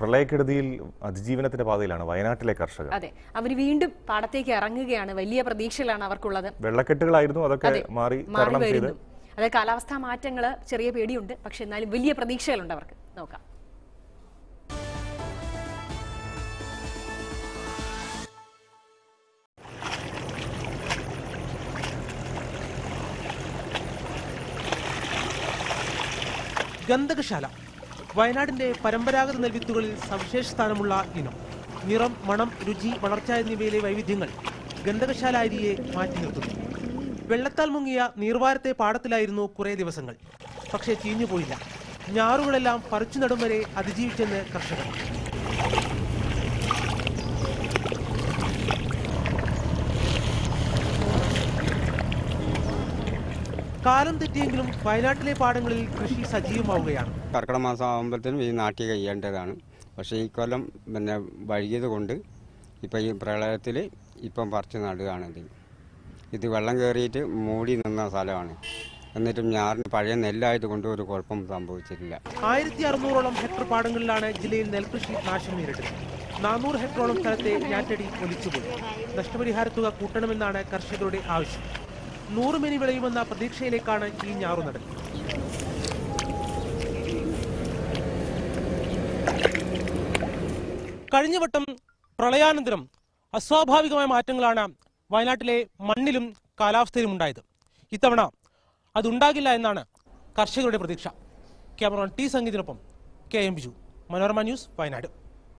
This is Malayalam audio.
പ്രളയക്കെടുതിയിൽ അതിജീവനത്തിന്റെ പാതയിലാണ് വയനാട്ടിലെ കർഷകർ അതെ അവർ വീണ്ടും പാടത്തേക്ക് ഇറങ്ങുകയാണ് വലിയ പ്രതീക്ഷകളാണ് അവർക്കുള്ളത് വെള്ളക്കെട്ടുകളായിരുന്നു അതൊക്കെ അതെ, മാറി മാറി തരണം ചെയ്ത് വരുന്നു അതായത് കാലാവസ്ഥാ മാറ്റങ്ങൾ ചെറിയ പേടിയുണ്ട് പക്ഷെ എന്നാലും വലിയ പ്രതീക്ഷകളുണ്ട് അവർക്ക് നോക്കാം ഗന്ധകശാല വയനാടിന്റെ പരമ്പരാഗത നെൽവിത്തുകളിൽ സവിശേഷ സ്ഥാനമുള്ള ഇനം നിറം മണം രുചി വളർച്ച എന്നിവയിലെ വൈവിധ്യങ്ങൾ ഗന്ധകശാല അരിയെ മാറ്റി നിർത്തുന്നു വെള്ളത്താൽ മുങ്ങിയ നീർവാരത്തെ പാടത്തിലായിരുന്നു കുറേ ദിവസങ്ങൾ പക്ഷേ ചീഞ്ഞുപോയില്ല ഞാറുകളെല്ലാം പറിച്ചു നടും വരെ അതിജീവിച്ചെന്ന് കർഷകർ കാലം തെറ്റിയെങ്കിലും വയനാട്ടിലെ പാടങ്ങളിൽ കൃഷി സജീവമാവുകയാണ് കർക്കിടക മാസം ആകുമ്പോഴത്തേനും ഈ നാട്ടി കഴിയേണ്ടതാണ് പക്ഷേ ഈ കൊല്ലം പിന്നെ വൈകിയത് കൊണ്ട് ഇപ്പം ഈ പ്രളയത്തിൽ ഇപ്പം പറിച്ച് നടുകയാണ് ഇത് ഇത് വെള്ളം കയറിയിട്ട് മൂടി നിന്ന സ്ഥലമാണ് എന്നിട്ടും ഞാറിന് പഴയ നെല്ലായത് കൊണ്ട് ഒരു കുഴപ്പം സംഭവിച്ചിട്ടില്ല ആയിരത്തി അറുന്നൂറോളം ഹെക്ടർ പാടങ്ങളിലാണ് ജില്ലയിൽ നെൽകൃഷി നാശം നേരിട്ടത് നാനൂറ് ഹെക്ടറോളം സ്ഥലത്തെ ഞാറ്റടി ഒലിച്ചുപോയി നഷ്ടപരിഹാര തുക കൂട്ടണമെന്നാണ് കർഷകരുടെ ആവശ്യം നൂറ് മെനി വിളയുമെന്ന പ്രതീക്ഷയിലേക്കാണ് ഈ ഞാറുനടൽ കഴിഞ്ഞ വട്ടം പ്രളയാനന്തരം അസ്വാഭാവികമായ മാറ്റങ്ങളാണ് വയനാട്ടിലെ മണ്ണിലും കാലാവസ്ഥയിലും ഉണ്ടായത് ഇത്തവണ അതുണ്ടാകില്ല എന്നാണ് കർഷകരുടെ പ്രതീക്ഷ ക്യാമറോൺ ടി സംഗീതിനൊപ്പം K M Biju Manorama news Wayanad